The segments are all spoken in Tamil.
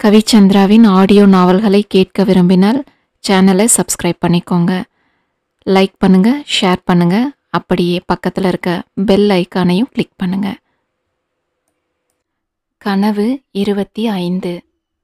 கவிச்சந்திராவின் ஆடியோ நாவல்களை கேட்க விரும்பினால் சேனலை சப்ஸ்கிரைப் பண்ணிக்கோங்க லைக் பண்ணுங்க ஷேர் பண்ணுங்க அப்படியே பக்கத்தில் இருக்க பெல் ஐக்கானையும் கிளிக் பண்ணுங்க கனவு இருபத்தி ஐந்து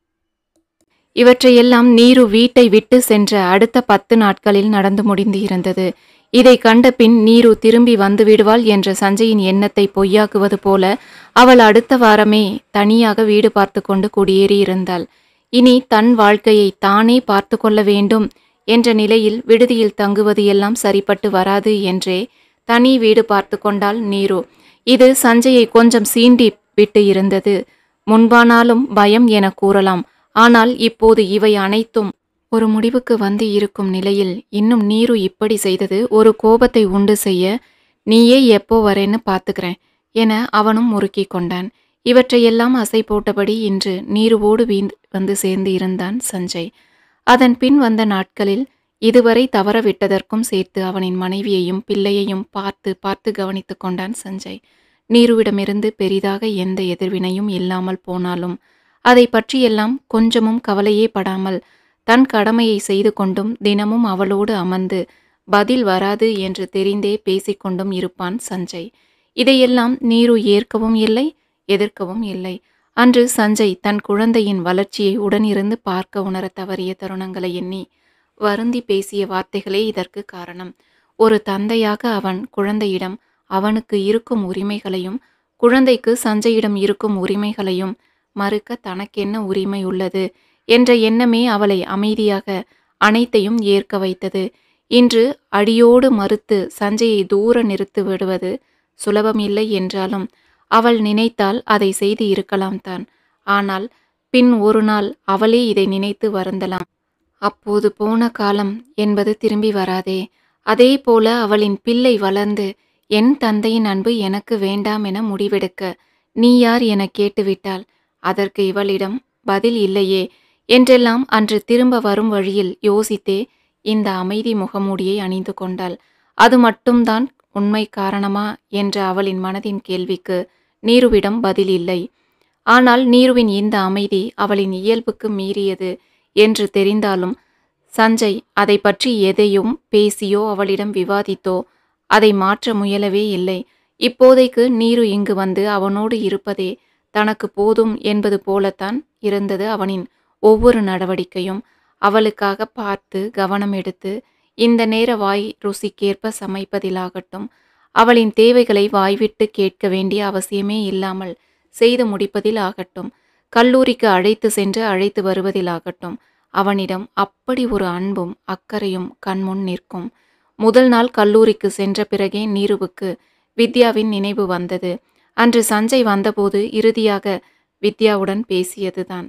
இவற்றையெல்லாம் நீரு வீட்டை விட்டு சென்ற அடுத்த பத்து நாட்களில் நடந்து முடிந்து இருந்தது இதை கண்ட பின் நீரு திரும்பி வந்து விடுவாள் என்ற சஞ்சயின் எண்ணத்தை பொய்யாக்குவது போல அவள் அடுத்த வாரமே தனியாக வீடு பார்த்து கொண்டு குடியேறி இருந்தாள் இனி தன் வாழ்க்கையை தானே பார்த்து கொள்ள வேண்டும் என்ற நிலையில் விடுதியில் தங்குவது எல்லாம் சரிப்பட்டு வராது என்றே தனி வீடு பார்த்து கொண்டாள் நீரு இது சஞ்சயை கொஞ்சம் சீண்டி விட்டு இருந்தது முன்பானாலும் பயம் என கூறலாம் ஆனால் இப்போது இவை அனைத்தும் ஒரு முடிவுக்கு வந்து இருக்கும் நிலையில் இன்னும் நீரு இப்படி செய்தது ஒரு கோபத்தை உண்டு செய்ய நீயே எப்போ வரேன்னு பார்த்துக்கிறேன் என அவனும் முறுக்கி கொண்டான் இவற்றையெல்லாம் அசை போட்டபடி இன்று நீருவோடு வீந்து வந்து சேர்ந்து இருந்தான் சஞ்சய் அதன் பின் வந்த நாட்களில் இதுவரை தவறவிட்டதற்கும் சேர்த்து அவனின் மனைவியையும் பிள்ளையையும் பார்த்து பார்த்து கவனித்து கொண்டான் சஞ்சய் நீருவிடமிருந்து பெரிதாக எந்த எதிர்வினையும் இல்லாமல் போனாலும் அதை பற்றியெல்லாம் கொஞ்சமும் கவலையே படாமல் தன் கடமையை செய்து கொண்டும் தினமும் அவளோடு அமர்ந்து பதில் வராது என்று தெரிந்தே பேசிக்கொண்டும் இருப்பான் சஞ்சய் இதையெல்லாம் நீரு ஏற்கவும் இல்லை எதிர்க்கவும் இல்லை அன்று சஞ்சய் தன் குழந்தையின் வளர்ச்சியை உடனிருந்து பார்க்க உணர தவறிய தருணங்களை எண்ணி வருந்தி பேசிய வார்த்தைகளே இதற்கு காரணம் ஒரு தந்தையாக அவன் குழந்தையிடம் அவனுக்கு இருக்கும் உரிமைகளையும் குழந்தைக்கு சஞ்சயிடம் இருக்கும் உரிமைகளையும் மறுக்க தனக்கென்ன உரிமை உள்ளது என்ற எண்ணமே அவளை அமைதியாக அனைத்தையும் ஏற்க வைத்தது இன்று அடியோடு மறுத்து சஞ்சயை தூர நிறுத்து விடுவது சுலபமில்லை என்றாலும் அவள் நினைத்தால் அதை செய்து இருக்கலாம் தான் ஆனால் பின் ஒரு நாள் அவளே இதை நினைத்து வருந்தலாம் அப்போது போன காலம் என்பது திரும்பி வராதே அதே போல அவளின் பிள்ளை வளர்ந்து என் தந்தையின் அன்பு எனக்கு வேண்டாம் என முடிவெடுக்க நீ யார் என கேட்டுவிட்டால் அதற்கு இவளிடம் பதில் இல்லையே என்றெல்லாம் அன்று திரும்ப வரும் வழியில் யோசித்தே இந்த அமைதி முகமூடியை அணிந்து கொண்டாள் அது மட்டும்தான் உண்மை காரணமா என்ற அவளின் மனதின் கேள்விக்கு நீருவிடம் பதில் இல்லை ஆனால் நீருவின் இந்த அமைதி அவளின் இயல்புக்கு மீறியது என்று தெரிந்தாலும் சஞ்சய் அதை பற்றி எதையும் பேசியோ அவளிடம் விவாதித்தோ அதை மாற்ற முயலவே இல்லை இப்போதைக்கு நீரு இங்கு வந்து அவனோடு இருப்பதே தனக்கு போதும் என்பது போலத்தான் இருந்தது அவனின் ஒவ்வொரு நடவடிக்கையும் அவளுக்காக பார்த்து கவனம் எடுத்து இந்த நேர வாய் ருசிக்கேற்ப சமைப்பதிலாகட்டும் அவளின் தேவைகளை வாய்விட்டு கேட்க வேண்டிய அவசியமே இல்லாமல் செய்து முடிப்பதில் ஆகட்டும் கல்லூரிக்கு அழைத்து சென்று அழைத்து வருவதிலாகட்டும் அவனிடம் அப்படி ஒரு அன்பும் அக்கறையும் கண்முன் நிற்கும் முதல் நாள் கல்லூரிக்கு சென்ற பிறகே நீருவுக்கு வித்யாவின் நினைவு வந்தது அன்று சஞ்சய் வந்தபோது இறுதியாக வித்யாவுடன் பேசியதுதான்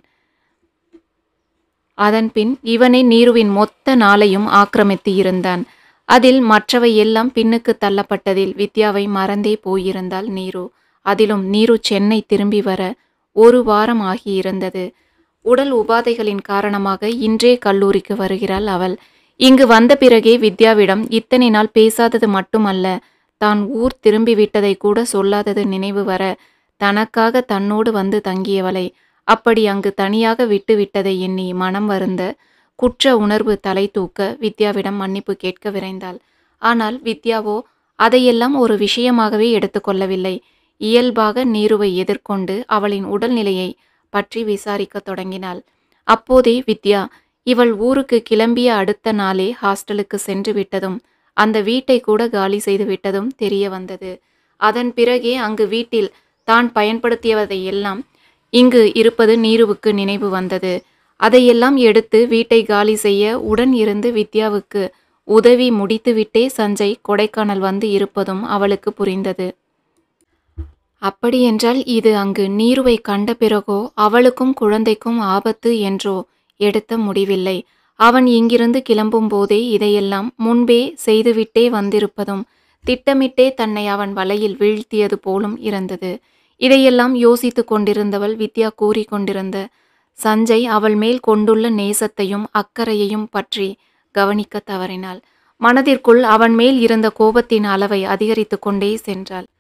அதன்பின் இவனே நீருவின் மொத்த நாளையும் ஆக்கிரமித்து இருந்தான் அதில் மற்றவை எல்லாம் பின்னுக்கு தள்ளப்பட்டதில் வித்யாவை மறந்தே போயிருந்தாள் நீரு அதிலும் நீரு சென்னை திரும்பி வர ஒரு வாரம் ஆகியிருந்தது உடல் உபாதைகளின் காரணமாக இன்றே கல்லூரிக்கு வருகிறாள் அவள் இங்கு வந்த பிறகே வித்யாவிடம் இத்தனை நாள் பேசாதது மட்டுமல்ல தான் ஊர் திரும்பி விட்டதை கூட சொல்லாதது நினைவு வர தனக்காக தன்னோடு வந்து தங்கியவளை அப்படி அங்கு தனியாக விட்டு விட்டதை எண்ணி மனம் வருந்த குற்ற உணர்வு தலை தூக்க வித்யாவிடம் மன்னிப்பு கேட்க விரைந்தாள் ஆனால் வித்யாவோ அதையெல்லாம் ஒரு விஷயமாகவே எடுத்துக்கொள்ளவில்லை இயல்பாக நீருவை எதிர்கொண்டு அவளின் உடல்நிலையை பற்றி விசாரிக்க தொடங்கினாள் அப்போதே வித்யா இவள் ஊருக்கு கிளம்பிய அடுத்த நாளே ஹாஸ்டலுக்கு சென்று விட்டதும் அந்த வீட்டை கூட காலி செய்து விட்டதும் தெரிய வந்தது அதன் பிறகே அங்கு வீட்டில் தான் பயன்படுத்தியதை எல்லாம் இங்கு இருப்பது நீருவுக்கு நினைவு வந்தது அதையெல்லாம் எடுத்து வீட்டை காலி செய்ய உடன் இருந்து வித்யாவுக்கு உதவி முடித்துவிட்டே சஞ்சய் கொடைக்கானல் வந்து இருப்பதும் அவளுக்கு புரிந்தது அப்படியென்றால் இது அங்கு நீருவை கண்ட பிறகோ அவளுக்கும் குழந்தைக்கும் ஆபத்து என்றோ எடுத்த முடிவில்லை அவன் இங்கிருந்து கிளம்பும் போதே இதையெல்லாம் முன்பே செய்துவிட்டே வந்திருப்பதும் திட்டமிட்டே தன்னை அவன் வலையில் வீழ்த்தியது போலும் இருந்தது இதையெல்லாம் யோசித்து கொண்டிருந்தவள் வித்யா கூறிக்கொண்டிருந்த சஞ்சய் அவள் மேல் கொண்டுள்ள நேசத்தையும் அக்கறையையும் பற்றி கவனிக்க தவறினாள் மனதிற்குள் அவன் மேல் இருந்த கோபத்தின் அளவை அதிகரித்து கொண்டே சென்றாள்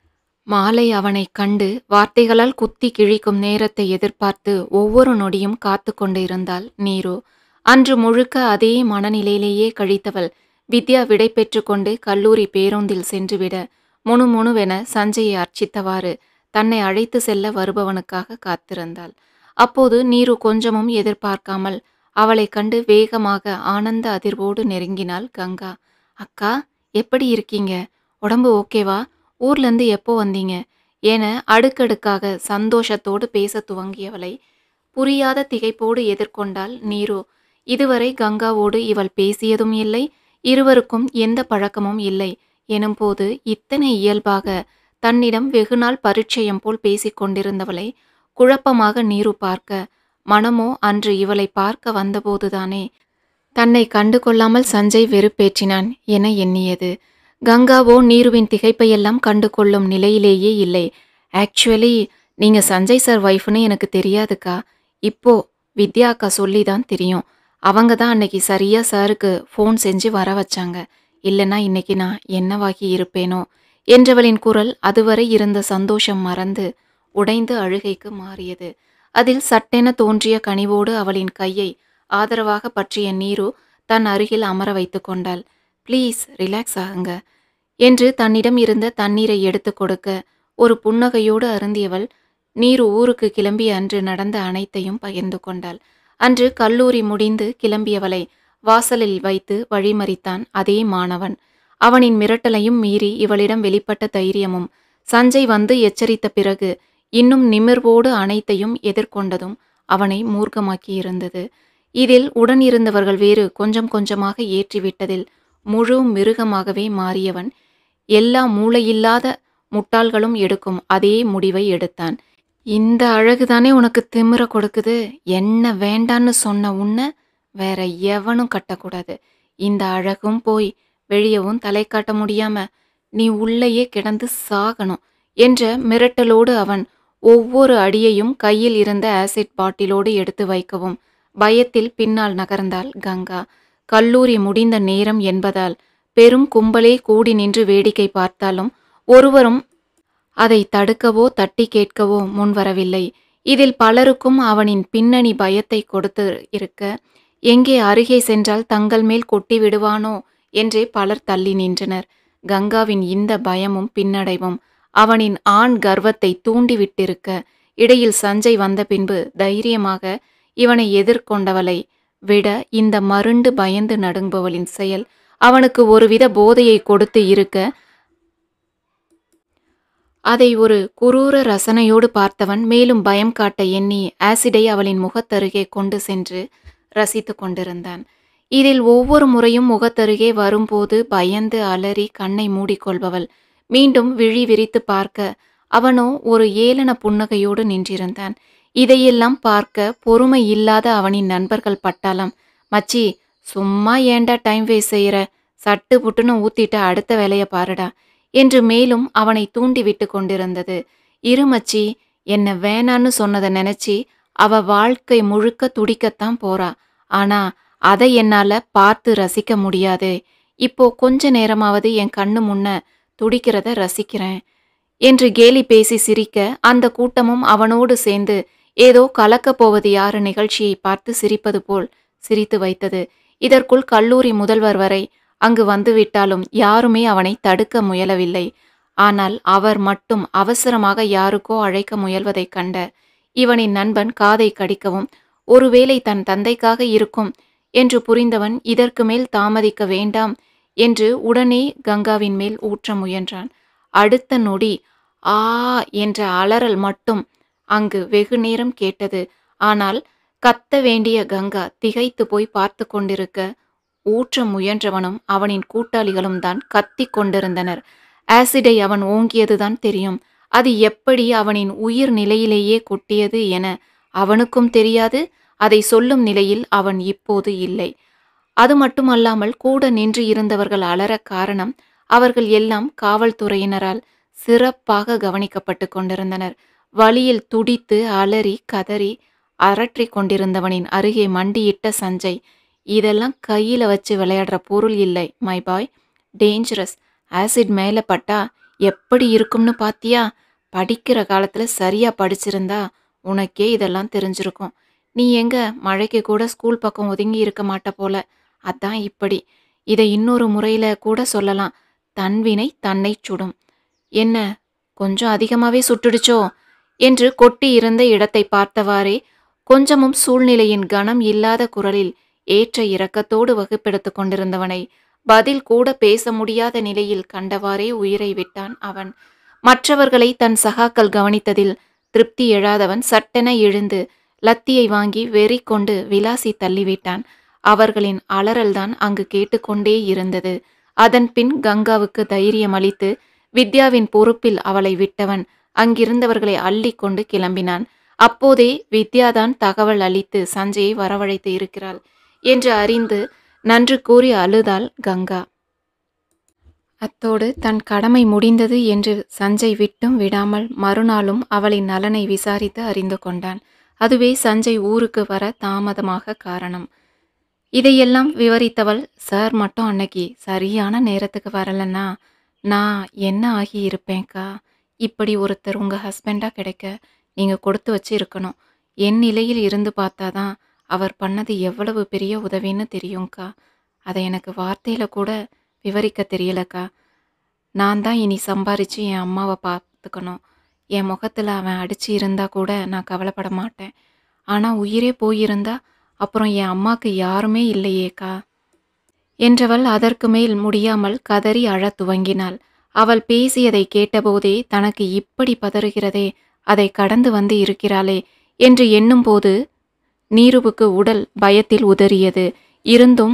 மாலை அவனைக் கண்டு வார்த்தைகளால் குத்தி கிழிக்கும் நேரத்தை எதிர்பார்த்து ஒவ்வொரு நொடியும் காத்து கொண்டு இருந்தாள் நீரு அன்று முழுக்க அதே மனநிலையிலேயே கழித்தவள் வித்யா விடை பெற்று கொண்டு கல்லூரி பேருந்தில் சென்றுவிட முணுமுணுவென சஞ்சயை அர்ச்சித்தவாறு தன்னை அழைத்து செல்ல வருபவனுக்காக காத்திருந்தாள் அப்போது நீரு கொஞ்சமும் எதிர்பார்க்காமல் அவளைக் கண்டு வேகமாக ஆனந்த அதிர்வோடு நெருங்கினாள் கங்கா அக்கா எப்படி இருக்கீங்க உடம்பு ஓகேவா ஊர்லேருந்து எப்போ வந்தீங்க என அடுக்கடுக்காக சந்தோஷத்தோடு பேச துவங்கியவளை புரியாத திகைப்போடு எதிர்கொண்டாள் நீரு இதுவரை கங்காவோடு இவள் பேசியதும் இல்லை இருவருக்கும் எந்த பழக்கமும் இல்லை எனும்போது இத்தனை இயல்பாக தன்னிடம் வெகுநாள் பரிச்சயம் போல் பேசிக் கொண்டிருந்தவளை குழப்பமாக நீரு பார்க்க மனமோ அன்று இவளை பார்க்க வந்தபோதுதானே தன்னை கண்டு கொள்ளாமல் சஞ்சய் வெறுப்பேற்றினான் என எண்ணியது கங்காவோ நீருவின் திகைப்பையெல்லாம் கண்டு கொள்ளும் நிலையிலேயே இல்லை ஆக்சுவலி நீங்க சஞ்சய் சார் ஒய்ஃப்னு எனக்கு தெரியாதுக்கா இப்போ வித்யா அக்கா சொல்லி தான் தெரியும் அவங்க தான் அன்னைக்கு சரியா சாருக்கு ஃபோன் செஞ்சு வர வச்சாங்க இல்லைன்னா இன்னைக்கு நான் என்னவாகி இருப்பேனோ என்றவளின் குரல் அதுவரை இருந்த சந்தோஷம் மறந்து உடைந்து அழுகைக்கு மாறியது அதில் சட்டென தோன்றிய கனிவோடு அவளின் கையை ஆதரவாக பற்றிய நீரு தன் அருகில் அமர வைத்து கொண்டாள் ப்ளீஸ் ரிலாக்ஸ் ஆகுங்க என்று தன்னிடம் இருந்த தண்ணீரை எடுத்து கொடுக்க ஒரு புன்னகையோடு அருந்தியவள் நீரு ஊருக்கு கிளம்பிய அன்று நடந்த அனைத்தையும் பகிர்ந்து கொண்டாள் அன்று கல்லூரி முடிந்து கிளம்பியவளை வாசலில் வைத்து வழிமறித்தான் அதே மாணவன் அவனின் மிரட்டலையும் மீறி இவளிடம் வெளிப்பட்ட தைரியமும் சஞ்சய் வந்து எச்சரித்த பிறகு இன்னும் நிமிர்வோடு அனைத்தையும் எதிர்கொண்டதும் அவனை மூர்க்கமாக்கி இருந்தது இதில் உடன் இருந்தவர்கள் வேறு கொஞ்சம் கொஞ்சமாக ஏற்றிவிட்டதில் முழு மிருகமாகவே மாறியவன் எல்லா மூளையில்லாத முட்டாள்களும் எடுக்கும் அதே முடிவை எடுத்தான் இந்த அழகுதானே உனக்கு திமிர கொடுக்குது என்ன வேண்டான்னு சொன்ன உன்னை வேற எவனும் கட்டக்கூடாது இந்த அழகும் போய் வெளியவும் தலை காட்ட முடியாம நீ உள்ளேயே கிடந்து சாகணும் என்ற மிரட்டலோடு அவன் ஒவ்வொரு அடியையும் கையில் இருந்த ஆசிட் பாட்டிலோடு எடுத்து வைக்கவும் பயத்தில் பின்னால் நகர்ந்தாள் கங்கா கல்லூரி முடிந்த நேரம் என்பதால் பெரும் கும்பலே கூடி நின்று வேடிக்கை பார்த்தாலும் ஒருவரும் அதை தடுக்கவோ தட்டி கேட்கவோ முன்வரவில்லை இதில் பலருக்கும் அவனின் பின்னணி பயத்தை கொடுத்து இருக்க எங்கே அருகே சென்றால் தங்கள் மேல் கொட்டி விடுவானோ என்றே பலர் தள்ளி நின்றனர் கங்காவின் இந்த பயமும் பின்னடைவும் அவனின் ஆண் கர்வத்தை தூண்டிவிட்டிருக்க இடையில் சஞ்சய் வந்த பின்பு தைரியமாக இவனை எதிர்கொண்டவளை விட இந்த மருண்டு பயந்து நடுங்குபவளின் செயல் அவனுக்கு ஒருவித போதையை கொடுத்து இருக்க அதை ஒரு குரூர ரசனையோடு பார்த்தவன் மேலும் பயம் காட்ட எண்ணி ஆசிடை அவளின் முகத்தருகே கொண்டு சென்று ரசித்து கொண்டிருந்தான் இதில் ஒவ்வொரு முறையும் முகத்தருகே வரும்போது பயந்து அலறி கண்ணை மூடிக்கொள்பவள் மீண்டும் விழி விரித்து பார்க்க அவனோ ஒரு ஏளன புன்னகையோடு நின்றிருந்தான் இதையெல்லாம் பார்க்க பொறுமை இல்லாத அவனின் நண்பர்கள் பட்டாளம் மச்சி சும்மா ஏண்டா டைம் வேஸ்ட் செய்யற சட்டு புட்டுன்னு ஊத்திட்டு அடுத்த வேலைய பாருடா என்று மேலும் அவனை தூண்டி விட்டு கொண்டிருந்தது இருமச்சி என்ன வேணான்னு சொன்னதை நினைச்சி அவ வாழ்க்கை முழுக்க துடிக்கத்தான் போறா ஆனா அதை என்னால பார்த்து ரசிக்க முடியாது இப்போ கொஞ்ச நேரமாவது என் கண்ணு முன்ன துடிக்கிறத ரசிக்கிறேன் என்று கேலி பேசி சிரிக்க அந்த கூட்டமும் அவனோடு சேர்ந்து ஏதோ கலக்கப் போவது யாரு நிகழ்ச்சியை பார்த்து சிரிப்பது போல் சிரித்து வைத்தது இதற்குள் கல்லூரி முதல்வர் வரை அங்கு வந்துவிட்டாலும் யாருமே அவனை தடுக்க முயலவில்லை ஆனால் அவர் மட்டும் அவசரமாக யாருக்கோ அழைக்க முயல்வதைக் கண்ட இவனின் நண்பன் காதை கடிக்கவும் ஒருவேளை தன் தந்தைக்காக இருக்கும் என்று புரிந்தவன் இதற்கு மேல் தாமதிக்க வேண்டாம் என்று உடனே கங்காவின் மேல் ஊற்ற முயன்றான் அடுத்த நொடி ஆ என்ற அலறல் மட்டும் அங்கு வெகு நேரம் கேட்டது ஆனால் கத்த வேண்டிய கங்கா திகைத்து போய் பார்த்து கொண்டிருக்க ஊற்ற முயன்றவனும் அவனின் கூட்டாளிகளும் தான் கத்தி கொண்டிருந்தனர் ஆசிடை அவன் ஓங்கியதுதான் தெரியும் அது எப்படி அவனின் உயிர் நிலையிலேயே கொட்டியது என அவனுக்கும் தெரியாது அதை சொல்லும் நிலையில் அவன் இப்போது இல்லை அது மட்டுமல்லாமல் கூட நின்று இருந்தவர்கள் அலற காரணம் அவர்கள் எல்லாம் காவல்துறையினரால் சிறப்பாக கவனிக்கப்பட்டு கொண்டிருந்தனர் வழியில் துடித்து அலறி கதறி அரற்றி கொண்டிருந்தவனின் அருகே மண்டியிட்ட சஞ்சய் இதெல்லாம் கையில வச்சு விளையாடுற பொருள் இல்லை மை பாய் டேஞ்சரஸ் ஆசிட் மேலே பட்டா எப்படி இருக்கும்னு பாத்தியா படிக்கிற காலத்துல சரியா படிச்சிருந்தா உனக்கே இதெல்லாம் தெரிஞ்சிருக்கும் நீ எங்க மழைக்கு கூட ஸ்கூல் பக்கம் ஒதுங்கி இருக்க மாட்ட போல அதான் இப்படி இதை இன்னொரு முறையில கூட சொல்லலாம் தன்வினை தன்னை சுடும் என்ன கொஞ்சம் அதிகமாவே சுட்டுடுச்சோ என்று கொட்டி இருந்த இடத்தை பார்த்தவாறே கொஞ்சமும் சூழ்நிலையின் கனம் இல்லாத குரலில் ஏற்ற இரக்கத்தோடு வகுப்பெடுத்துக் கொண்டிருந்தவனை பதில் கூட பேச முடியாத நிலையில் கண்டவாறே உயிரை விட்டான் அவன் மற்றவர்களை தன் சகாக்கள் கவனித்ததில் திருப்தி எழாதவன் சட்டென எழுந்து லத்தியை வாங்கி வெறி கொண்டு விலாசி தள்ளிவிட்டான் அவர்களின் அலறல்தான் அங்கு கேட்டுக்கொண்டே இருந்தது அதன் பின் கங்காவுக்கு தைரியம் அளித்து வித்யாவின் பொறுப்பில் அவளை விட்டவன் அங்கிருந்தவர்களை அள்ளி கொண்டு கிளம்பினான் அப்போதே வித்யாதான் தகவல் அளித்து சஞ்சயை வரவழைத்து இருக்கிறாள் என்று அறிந்து நன்று கூறி அழுதாள் கங்கா அத்தோடு தன் கடமை முடிந்தது என்று சஞ்சய் விட்டும் விடாமல் மறுநாளும் அவளின் நலனை விசாரித்து அறிந்து கொண்டான் அதுவே சஞ்சய் ஊருக்கு வர தாமதமாக காரணம் இதையெல்லாம் விவரித்தவள் சார் மட்டும் அன்னைக்கு சரியான நேரத்துக்கு வரலன்னா நான் என்ன ஆகி இருப்பேன்க்கா இப்படி ஒருத்தர் உங்கள் ஹஸ்பண்டாக கிடைக்க நீங்கள் கொடுத்து வச்சு இருக்கணும் என் நிலையில் இருந்து பார்த்தாதான் அவர் பண்ணது எவ்வளவு பெரிய உதவின்னு தெரியும்க்கா அதை எனக்கு வார்த்தையில் கூட விவரிக்க தெரியலக்கா நான் தான் இனி சம்பாரித்து என் அம்மாவை பார்த்துக்கணும் என் முகத்தில் அவன் அடிச்சு இருந்தா கூட நான் கவலைப்பட மாட்டேன் ஆனால் உயிரே போயிருந்தா அப்புறம் என் அம்மாக்கு யாருமே இல்லையேக்கா என்றவள் அதற்கு மேல் முடியாமல் கதறி அழத் துவங்கினாள் அவள் பேசியதை கேட்டபோதே தனக்கு இப்படி பதறுகிறதே அதை கடந்து வந்து இருக்கிறாளே என்று எண்ணும்போது நீருவுக்கு உடல் பயத்தில் உதறியது இருந்தும்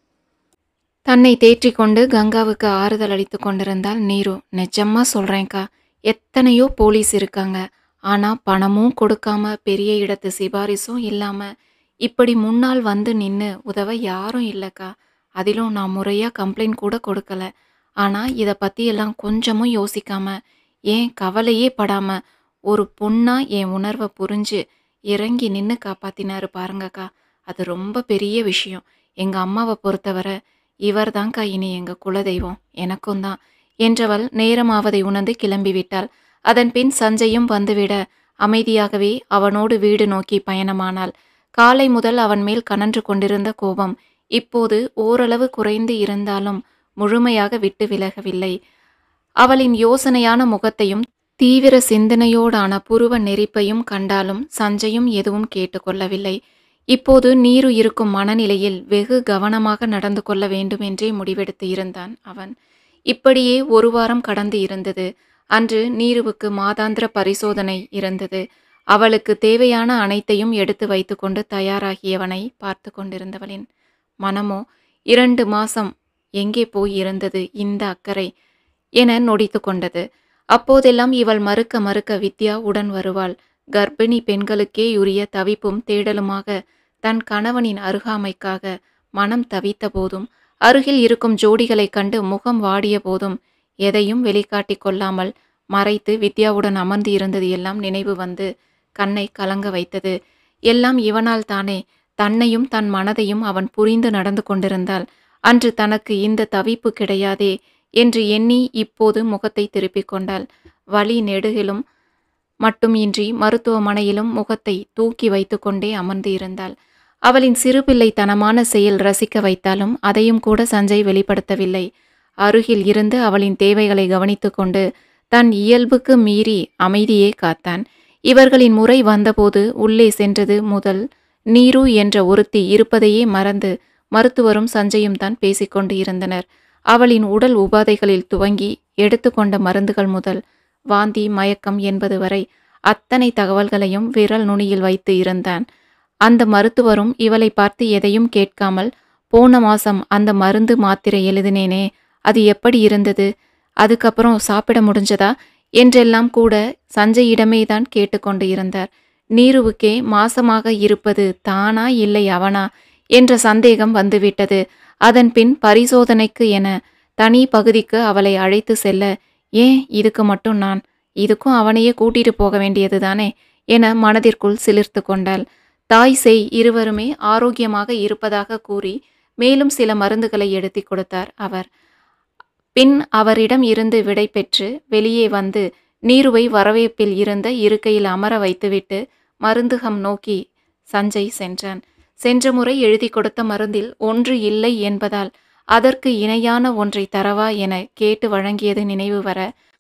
தன்னை தேற்றிக்கொண்டு கங்காவுக்கு ஆறுதல் அளித்து கொண்டிருந்தாள் நீரு நிஜமா சொல்றேன்க்கா எத்தனையோ போலீஸ் இருக்காங்க ஆனா பணமும் கொடுக்காம பெரிய இடத்து சிபாரிசும் இல்லாம இப்படி முன்னால் வந்து நின்னு உதவ யாரும் இல்லைக்கா அதிலும் நான் முறையா கம்ப்ளைண்ட் கூட கொடுக்கல ஆனா இதை பத்தி எல்லாம் கொஞ்சமும் யோசிக்காம ஏன் கவலையே படாம ஒரு பொண்ணா என் உணர்வை புரிஞ்சு இறங்கி நின்று காப்பாத்தினாரு பாருங்கக்கா அது ரொம்ப பெரிய விஷயம் எங்க அம்மாவை பொறுத்தவரை இவர் தான்க்கா இனி எங்க குலதெய்வம் எனக்கும் தான் என்றவள் நேரமாவதை உணர்ந்து கிளம்பிவிட்டாள் அதன் பின் சஞ்சயும் வந்துவிட அமைதியாகவே அவனோடு வீடு நோக்கி பயணமானாள் காலை முதல் அவன் மேல் கனன்று கொண்டிருந்த கோபம் இப்போது ஓரளவு குறைந்து இருந்தாலும் முழுமையாக விட்டு விலகவில்லை அவளின் யோசனையான முகத்தையும் தீவிர சிந்தனையோடான புருவ நெறிப்பையும் கண்டாலும் சஞ்சயும் எதுவும் கேட்டுக்கொள்ளவில்லை இப்போது நீரு இருக்கும் மனநிலையில் வெகு கவனமாக நடந்து கொள்ள வேண்டும் என்றே முடிவெடுத்து இருந்தான் அவன் இப்படியே ஒரு வாரம் கடந்து இருந்தது அன்று நீருவுக்கு மாதாந்திர பரிசோதனை இருந்தது அவளுக்கு தேவையான அனைத்தையும் எடுத்து வைத்துக்கொண்டு தயாராகியவனை பார்த்து கொண்டிருந்தவளின் மனமோ இரண்டு மாசம் எங்கே போய் இருந்தது இந்த அக்கறை என நொடித்து கொண்டது அப்போதெல்லாம் இவள் மறுக்க மறுக்க வித்யா உடன் வருவாள் கர்ப்பிணி பெண்களுக்கே உரிய தவிப்பும் தேடலுமாக தன் கணவனின் அருகாமைக்காக மனம் தவித்த போதும் அருகில் இருக்கும் ஜோடிகளைக் கண்டு முகம் வாடிய போதும் எதையும் வெளிக்காட்டிக் கொள்ளாமல் மறைத்து வித்யாவுடன் அமர்ந்து இருந்தது எல்லாம் நினைவு வந்து கண்ணை கலங்க வைத்தது எல்லாம் இவனால் தானே தன்னையும் தன் மனதையும் அவன் புரிந்து நடந்து கொண்டிருந்தால் அன்று தனக்கு இந்த தவிப்பு கிடையாதே என்று எண்ணி இப்போது முகத்தை திருப்பிக் கொண்டாள் வலி நெடுகிலும் மட்டும் இன்றி மருத்துவமனையிலும் முகத்தை தூக்கி வைத்துக்கொண்டே அமர்ந்து இருந்தாள் அவளின் சிறுபிள்ளைத்தனமான செயல் ரசிக்க வைத்தாலும் அதையும் கூட சஞ்சய் வெளிப்படுத்தவில்லை அருகில் இருந்து அவளின் தேவைகளை கவனித்துக்கொண்டு தன் இயல்புக்கு மீறி அமைதியே காத்தான் இவர்களின் முறை வந்தபோது உள்ளே சென்றது முதல் நீரு என்ற ஒருத்தி இருப்பதையே மறந்து மருத்துவரும் சஞ்சயும் தான் பேசிக்கொண்டு இருந்தனர் அவளின் உடல் உபாதைகளில் துவங்கி எடுத்துக்கொண்ட மருந்துகள் முதல் வாந்தி மயக்கம் என்பது வரை அத்தனை தகவல்களையும் விரல் நுனியில் வைத்து இருந்தான் அந்த மருத்துவரும் இவளை பார்த்து எதையும் கேட்காமல் போன மாசம் அந்த மருந்து மாத்திரை எழுதினேனே அது எப்படி இருந்தது அதுக்கப்புறம் சாப்பிட முடிஞ்சதா என்றெல்லாம் கூட சஞ்சயிடமே தான் கேட்டுக்கொண்டு இருந்தார் நீருவுக்கே மாசமாக இருப்பது தானா இல்லை அவனா என்ற சந்தேகம் வந்துவிட்டது அதன் பின் பரிசோதனைக்கு என தனி பகுதிக்கு அவளை அழைத்து செல்ல ஏன் இதுக்கு மட்டும் நான் இதுக்கும் அவனையே கூட்டிட்டு போக வேண்டியது தானே என மனதிற்குள் சிலிர்த்து கொண்டாள் தாய் செய் இருவருமே ஆரோக்கியமாக இருப்பதாக கூறி மேலும் சில மருந்துகளை எடுத்து கொடுத்தார் அவர் பின் அவரிடம் இருந்து விடை பெற்று வெளியே வந்து நீருவை வரவேற்பில் இருந்த இருக்கையில் அமர வைத்துவிட்டு மருந்துகம் நோக்கி சஞ்சய் சென்றான் சென்ற முறை எழுதி கொடுத்த மருந்தில் ஒன்று இல்லை என்பதால் அதற்கு இணையான ஒன்றை தரவா என கேட்டு வழங்கியது நினைவு வர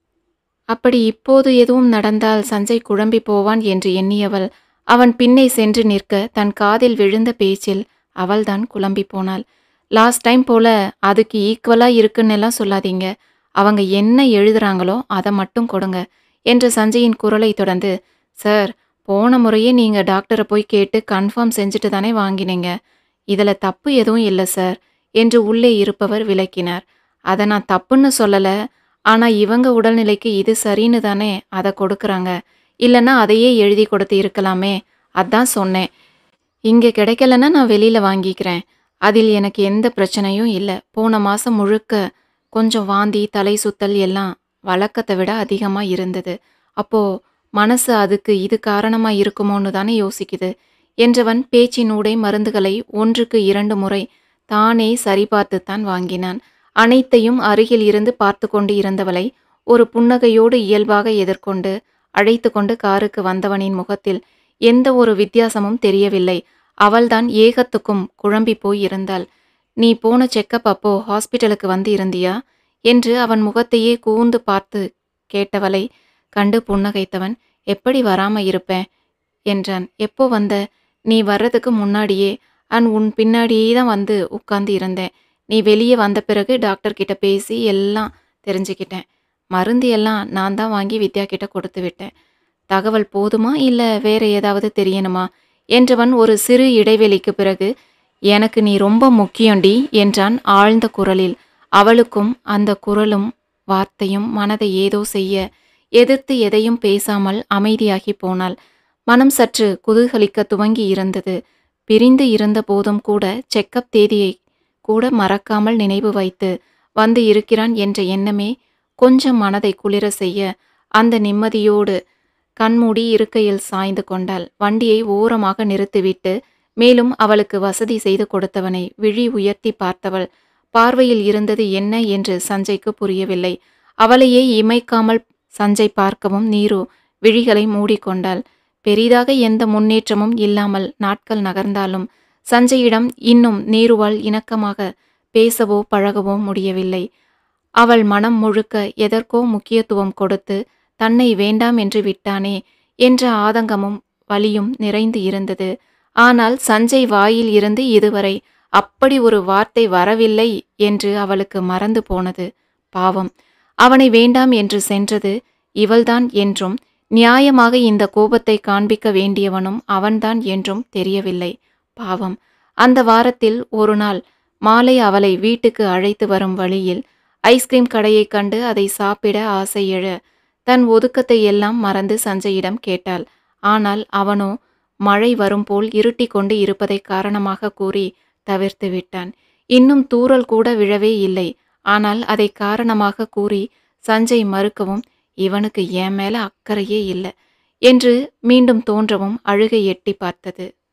அப்படி இப்போது எதுவும் நடந்தால் சஞ்சய் குழம்பி போவான் என்று எண்ணியவள் அவன் பின்னே சென்று நிற்க தன் காதில் விழுந்த பேச்சில் அவள்தான் குழம்பி போனாள் லாஸ்ட் டைம் போல அதுக்கு ஈக்குவலா இருக்குன்னெல்லாம் சொல்லாதீங்க அவங்க என்ன எழுதுறாங்களோ அதை மட்டும் கொடுங்க என்ற சஞ்சயின் குரலை தொடர்ந்து சார் போன முறையே நீங்க டாக்டரை போய் கேட்டு கன்ஃபார்ம் செஞ்சுட்டு தானே வாங்கினீங்க இதுல தப்பு எதுவும் இல்லை சார் என்று உள்ளே இருப்பவர் விளக்கினார் அதை நான் தப்புன்னு சொல்லல ஆனா இவங்க உடல்நிலைக்கு இது சரின்னு தானே அதை கொடுக்கறாங்க இல்லைன்னா அதையே எழுதி கொடுத்து இருக்கலாமே அதான் சொன்னேன் இங்க கிடைக்கலன்னா நான் வெளியில வாங்கிக்கிறேன் அதில் எனக்கு எந்த பிரச்சனையும் இல்லை போன மாசம் முழுக்க கொஞ்சம் வாந்தி தலை சுத்தல் எல்லாம் வழக்கத்தை விட அதிகமா இருந்தது அப்போ மனசு அதுக்கு இது காரணமா இருக்குமோன்னு தானே யோசிக்குது என்றவன் பேச்சினூடே மருந்துகளை ஒன்றுக்கு இரண்டு முறை தானே சரிபார்த்துத்தான் வாங்கினான் அனைத்தையும் அருகில் இருந்து பார்த்து கொண்டு இருந்தவளை ஒரு புன்னகையோடு இயல்பாக எதிர்கொண்டு அழைத்து கொண்டு காருக்கு வந்தவனின் முகத்தில் எந்த ஒரு வித்தியாசமும் தெரியவில்லை அவள்தான் ஏகத்துக்கும் குழம்பி போய் இருந்தாள் நீ போன செக்கப் அப்போ ஹாஸ்பிட்டலுக்கு வந்து இருந்தியா என்று அவன் முகத்தையே கூர்ந்து பார்த்து கேட்டவளை கண்டு புன்னகைத்தவன் எப்படி வராம இருப்பேன் என்றான் எப்போ வந்த நீ வர்றதுக்கு முன்னாடியே அன் உன் பின்னாடியே தான் வந்து உட்கார்ந்து இருந்தேன் நீ வெளியே வந்த பிறகு டாக்டர் கிட்ட பேசி எல்லாம் தெரிஞ்சுக்கிட்டேன் மருந்து எல்லாம் நான் தான் வாங்கி வித்யா கிட்ட கொடுத்து விட்டேன் தகவல் போதுமா இல்ல வேற ஏதாவது தெரியணுமா என்றவன் ஒரு சிறு இடைவெளிக்கு பிறகு எனக்கு நீ ரொம்ப முக்கியம்டி என்றான் ஆழ்ந்த குரலில் அவளுக்கும் அந்த குரலும் வார்த்தையும் மனதை ஏதோ செய்ய எதிர்த்து எதையும் பேசாமல் அமைதியாகி போனாள் மனம் சற்று குதூகலிக்க துவங்கி இருந்தது பிரிந்து இருந்த போதும் கூட செக்கப் தேதியை கூட மறக்காமல் நினைவு வைத்து வந்து இருக்கிறான் என்ற எண்ணமே கொஞ்சம் மனதை குளிர செய்ய அந்த நிம்மதியோடு கண்மூடி இருக்கையில் சாய்ந்து கொண்டாள் வண்டியை ஓரமாக நிறுத்திவிட்டு மேலும் அவளுக்கு வசதி செய்து கொடுத்தவனை விழி உயர்த்தி பார்த்தவள் பார்வையில் இருந்தது என்ன என்று சஞ்சய்க்கு புரியவில்லை அவளையே இமைக்காமல் சஞ்சய் பார்க்கவும் நீரு விழிகளை மூடிக்கொண்டாள் பெரிதாக எந்த முன்னேற்றமும் இல்லாமல் நாட்கள் நகர்ந்தாலும் சஞ்சயிடம் இன்னும் நீருவால் இணக்கமாக பேசவோ பழகவோ முடியவில்லை அவள் மனம் முழுக்க எதற்கோ முக்கியத்துவம் கொடுத்து தன்னை வேண்டாம் என்று விட்டானே என்ற ஆதங்கமும் வலியும் நிறைந்து இருந்தது ஆனால் சஞ்சய் வாயில் இருந்து இதுவரை அப்படி ஒரு வார்த்தை வரவில்லை என்று அவளுக்கு மறந்து போனது பாவம் அவனை வேண்டாம் என்று சென்றது இவள்தான் என்றும் நியாயமாக இந்த கோபத்தை காண்பிக்க வேண்டியவனும் அவன்தான் என்றும் தெரியவில்லை பாவம் அந்த வாரத்தில் ஒரு நாள் மாலை அவளை வீட்டுக்கு அழைத்து வரும் வழியில் ஐஸ்கிரீம் கடையைக் கண்டு அதை சாப்பிட ஆசை எழ தன் ஒதுக்கத்தை எல்லாம் மறந்து சஞ்சயிடம் கேட்டாள் ஆனால் அவனோ மழை வரும் போல் இருட்டி கொண்டு இருப்பதை காரணமாக கூறி தவிர்த்து விட்டான் இன்னும் தூறல் கூட விழவே இல்லை ஆனால் அதை காரணமாக கூறி சஞ்சய் மறுக்கவும் இவனுக்கு என் மேல அக்கறையே இல்லை என்று மீண்டும் தோன்றவும் அழுகை எட்டி பார்த்தது